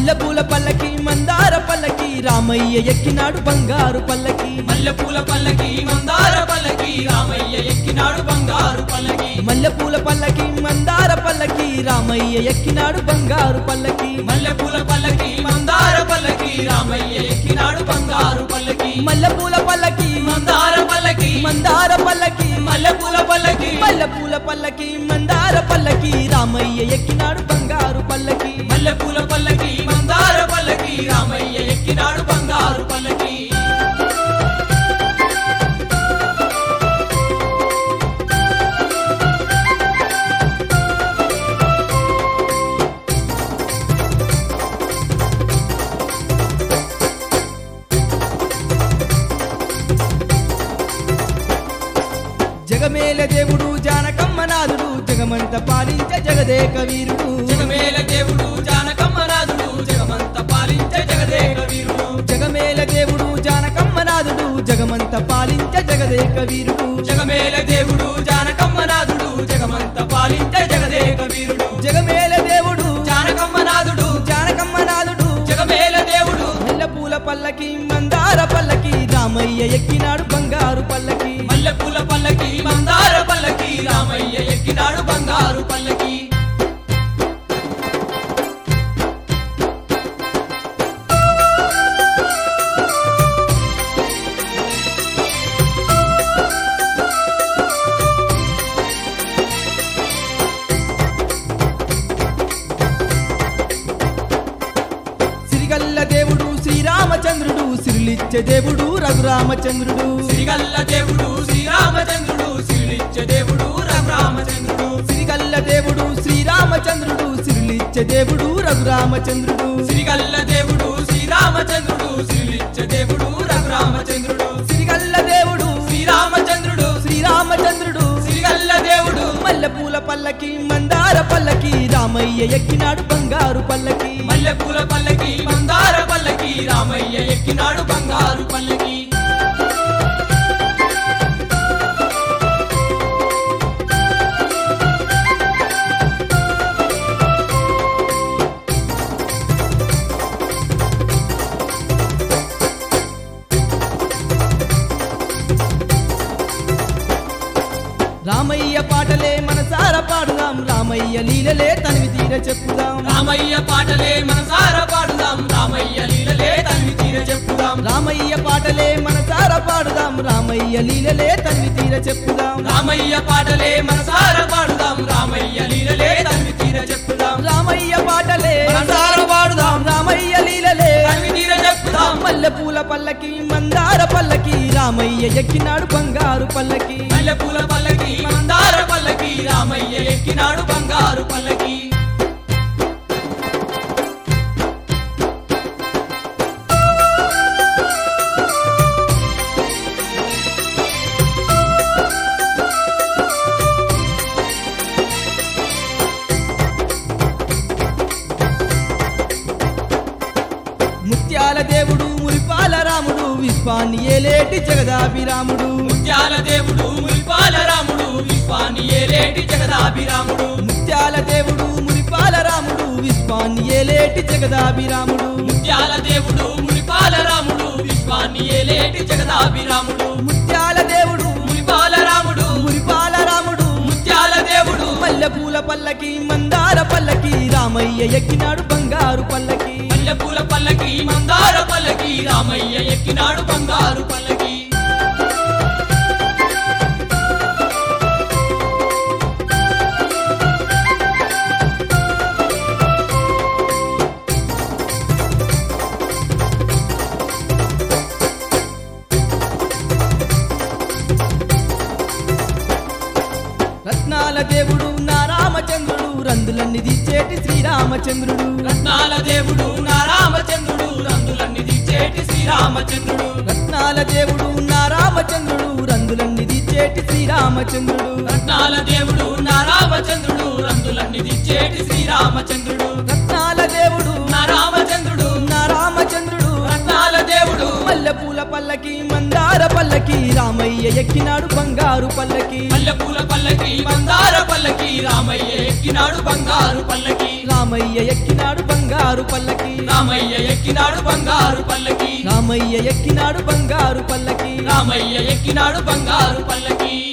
మల్లెపూల పల్లకి మందార పల్లకి రామయ్య ఎక్కినాడు బంగారు పల్లకి మల్లెపూల పల్లకి మందార పల్లకి రామయ్య ఎక్కినాడు బంగారు పల్లకి మల్లెపూల పల్లకి మందార పల్లకి రామయ్య ఎక్కినాడు బంగారు పల్లకి మల్లెపూల పల్లకి మందార పల్లకి రామయ్య ఎక్కినాడు బంగారు పల్లకి మల్లెపూల పల్లకి మందార పల్లకి మందార పల్లకి మల్లెపూల పల్లకి మల్లెపూల పల్లకి మందార పల్లకి రామయ్య ఎక్కినాడు బంగారు పల్లకి మల్లెపూల పల్లకి మందార పల్లకి రామయ్య ఎక్కినాడు బంగారు పల్లకి జగమేల దేవుడు జానకమ్మనాథుడు జగమంత పాలించ జగదేక వీరుడు జగమేల దేవుడు జానకమ్మనాథుడు జగమంత పాలించే జగదేక వీరుడు జగమేల దేవుడు జానకమ్మనాథుడు జగమంత పాలించ జగదేక వీరుడు జగమేల దేవుడు జానకమ్మనాథుడు జగమంత పాలించే జగదేక వీరుడు జగమేల దేవుడు జానకమ్మనాథుడు జానకమ్మనాథుడు జగమేల దేవుడు మల్లెపూల పల్లకి మందార పల్లకి రామయ్య ఎక్కినాడు బంగారు పల్లకి మల్లెపూల పల్లకి మందార పల్లకి రామయ్య ఎక్కినాడు బంగారు పల్లకి సిరిగల్ల దేవుడు శ్రీరామచంద్రుడు సిరిలిచ్చే దేవుడు రఘురామచంద్రుడు శ్రీగల్ల దేవుడు శ్రీరామచంద్రుడు శ్రీలిచ్చ దేవుడు రఘురామచంద్రుడు సిరిగల్ల దేవుడు శ్రీరామచంద్రుడు సిరిలిచ్చే దేవుడు రఘురామచంద్రుడు శ్రీగల్ల దేవుడు శ్రీరామచంద్రుడు శ్రీలిచ్చ దేవుడు రఘురామచంద్రుడు సిరిగల్ల దేవుడు శ్రీరామచంద్రుడు శ్రీరామచంద్రుడు శ్రీగల్ల దేవుడు మల్లెపూల పల్లకి మందార పల్లకి రామయ్య ఎక్కినాడు బంగారు పల్లకి మల్లెపూల పల్లకి మందార పల్లకి రామయ్య ఎక్కినాడు బంగారు పల్లకి రామయ్య పాటలే మనసార పాడుదాం రామయ్య లీలలే తనివి తీర చెప్పుదాం రామయ్య పాటలే మనసార పాడుదాం రామయ్య లీలలే తనివి తీర చెప్పుదాం రామయ్య పాటలే మనసార పాడుదాం రామయ్య లీలలే తనివి తీర చెప్పుదాం రామయ్య పాటలే మనసార పాడుదాం రామయ్య లీలలే తనివి తీర చెప్పుదాం రామయ్య పాటలే మనసార పాడుదాం రామయ్య లీలలే తనివి తీర చెప్పుదాం మల్లెపూల పల్లకి మందార పల్లకి రామయ్య ఎక్కినాడు బంగారు పల్లకి మల్లెపూల పల్లకి మందార పల్లకి రామయ్య ఎక్కినాడు బంగారు పల్లకి ముత్యాల దేవుడు మురిపాల రాముడు విశ్వాన్ని ఏలేటి జగదాభిరాముడు ముత్యాల దేవుడు మురిపాల రాముడు విశ్వాన్ని ఏలేటి జగదాభిరాముడు ముత్యాల దేవుడు మురిపాల రాముడు విశ్వాన్ని ఏలేటి జగదాభిరాముడు ముత్యాల దేవుడు మురిపాల రాముడు విశ్వాన్ని ఏలేటి జగదాభిరాముడు ముత్యాల దేవుడు మురిపాల రాముడు మురిపాల రాముడు ముత్యాల దేవుడు మల్లెపూల పల్లకి మందార పల్లకి రామయ్య ఎక్కినాడు బంగారు పల్లకి మల్లెపూల పల్లకి మందార పల్లకి రామయ్య ఎక్కినాడు బంగారు పల్లకి రత్నాల దేవుడు నా రామచంద్రుడు రందులన్నీ దిచ్చేటి శ్రీరామచంద్రుడు రత్నాల దేవుడు నా రామచంద్రుడు రంగులన్నీ దిచ్చేటి శ్రీరామచంద్రుడు రత్నాల దేవుడు నా రామచంద్రుడు రందులన్నీ దిచ్చేటి శ్రీరామచంద్రుడు రత్నాల దేవుడు నా రామచంద్రుడు రంగులన్నీ దిచ్చేటి శ్రీరామచంద్రుడు రత్నాల దేవుడు నా రామచంద్రుడు నా రామచంద్రుడు రత్నాల దేవుడు మల్లెపూల పల్లకి మందార పల్లకి రామయ్య ఎక్కినాడు బంగారు పల్లకి మల్లెపూల పల్లకి మందార పల్లకి రామయ్య ఎక్కినాడు బంగారు పల్లకి రామయ్య ఎక్కినాడు బంగారు బంగారు పల్లకి రామయ్య ఎక్కినాడు బంగారు పల్లకి రామయ్య ఎక్కినాడు బంగారు పల్లకి రామయ్య ఎక్కినాడు బంగారు పల్లకి